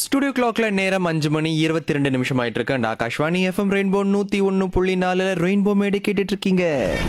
Studio கிளாக்ல நேரம் அஞ்சு மணி இருபத்தி ரெண்டு நிமிஷம் ஆயிட்டு இருக்கு அண்ட் ஆகாஷ்வாணி எஃப்எம் ரெயின்போ நூத்தி ஒன்னு புள்ளி நாலுல ரெயின்போ மேடை கேட்டுட்டு இருக்கீங்க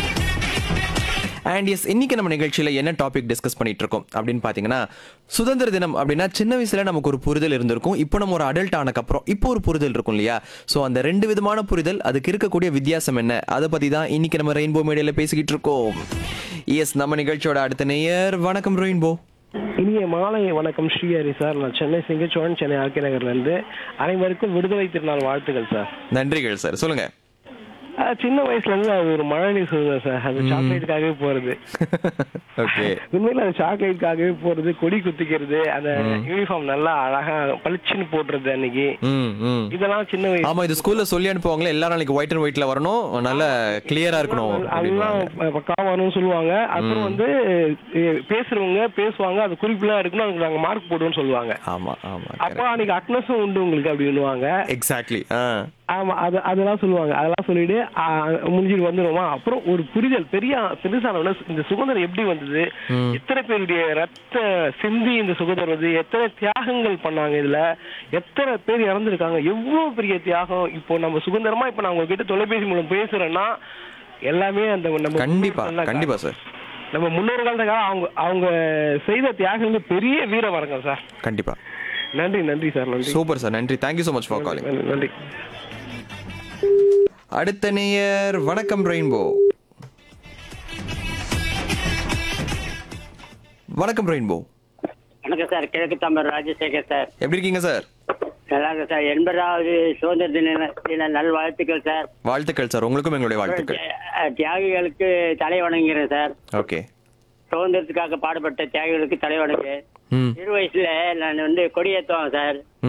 அண்ட் எஸ் இன்னைக்கு நம்ம நிகழ்ச்சியில என்ன டாபிக் டிஸ்கஸ் பண்ணிட்டு இருக்கோம் அப்படின்னு பாத்தீங்கன்னா சுதந்திர தினம் அப்படின்னா சின்ன வயசுல நமக்கு ஒரு புரிதல் இருந்திருக்கும் இப்போ நம்ம ஒரு அடல்ட் ஆனக்கப்புறம் இப்போ ஒரு புரிதல் இருக்கும் இல்லையா ஸோ அந்த ரெண்டு விதமான புரிதல் அதுக்கு இருக்கக்கூடிய வித்தியாசம் என்ன அதை பத்தி தான் இன்னைக்கு நம்ம ரெயின்போ மேடையில பேசிக்கிட்டு இருக்கோம் எஸ் நம்ம நிகழ்ச்சியோட அடுத்த நேயர் வணக்கம் ரெயின்போ இனிய மாலை வணக்கம் ஸ்ரீஹரி சார் நான் சென்னை சிங்கச்சோழன் சென்னை ஆர்கே நகர்ல இருந்து அனைவருக்கும் விடுதலை திருநாள் வாழ்த்துக்கள் சார் நன்றிகள் சார் சொல்லுங்க அஹ் சின்ன வயசுல இருந்து அது ஒரு மழை சொல்லுவேன் சார் அது சாக்லேட்டுக்காகவே போறது ஓகே உண்மையில அது சாக்லேட்டுக்காகவே போறது கொடி குத்திக்கிறது அந்த யூனிஃபார்ம் நல்லா அழகா பளிச்சுன்னு போடுறது அன்னைக்கு ம் ம் இதெல்லாம் சின்ன வயசு ஆமா இது ஸ்கூல்ல சொல்லி அனுப்புவாங்களே எல்லாரும் நாளைக்கு ஒயிட் அண்ட் ஒயிட்ல வரணும் நல்ல கிளியரா இருக்கணும் அதெல்லாம் அப்படின்னுவாங்க. பக்காவா வரும்னு சொல்லுவாங்க அப்புறம் வந்து அஹ், பேசுறவங்க பேசுவாங்க அது குறிப்பெல்லாம் இருக்கணும் அதுக்கு நாங்க மார்க் போடுவோம்னு சொல்லுவாங்க ஆமா ஆமா அப்போ அன்னைக்கு அட்னஸும் உண்டு உங்களுக்கு அப்படின்னுவாங்க எக்ஸாக்ட்லி ஆ ஆமா அது அதெல்லாம் சொல்லுவாங்க அதெல்லாம் சொல்லிட்டு ஆ, முடிஞ்சிட்டு வந்துருவோமா அப்புறம் ஒரு புரிதல் பெரிய பெருசானவன இந்த சுதந்திரம் எப்படி வந்தது எத்தனை பேருடைய ரத்த சிந்தி இந்த சுதந்திரம் வந்து எத்தனை தியாகங்கள் பண்ணாங்க இதுல எத்தனை பேர் இறந்துருக்காங்க எவ்வளவு பெரிய தியாகம் இப்போ நம்ம சுதந்திரமா இப்ப நான் உங்ககிட்ட தொலைபேசி மூலம் பேசுறேன்னா எல்லாமே அந்த நம்ம கண்டிப்பா முன்னோர்கள் தான் கண்டிப்பா சார் நம்ம முன்னோர்களுக்காக அவங்க அவங்க செய்த தியாகங்கள் பெரிய வீர வரங்க சார் கண்டிப்பா நன்றி நன்றி சார் நன்றி சூப்பர் சார் நன்றி thank you so much for calling நன்றி, நன்றி அடுத்த நேயர் வணக்கம் ரெயின்போ வணக்கம் ரெயின்போ வணக்கம் சார் கிழக்கு தமிழ் ராஜசேகர் சார் எப்படி இருக்கீங்க சார் நல்லா இருக்கு சார் எண்பதாவது சுதந்திர தின தின நல்வாழ்த்துக்கள் சார் வாழ்த்துக்கள் சார் உங்களுக்கும் எங்களுடைய வாழ்த்துக்கள் அஹ், தியாகிகளுக்கு தலை வணங்குகிறேன் சார் ஓகே சுதந்திரத்துக்காக பாடுபட்ட தியாகிகளுக்கு தலை வணங்குகிறேன் ம் சிறு வயசுல நான் வந்து கொடியேற்றுவேன் சார்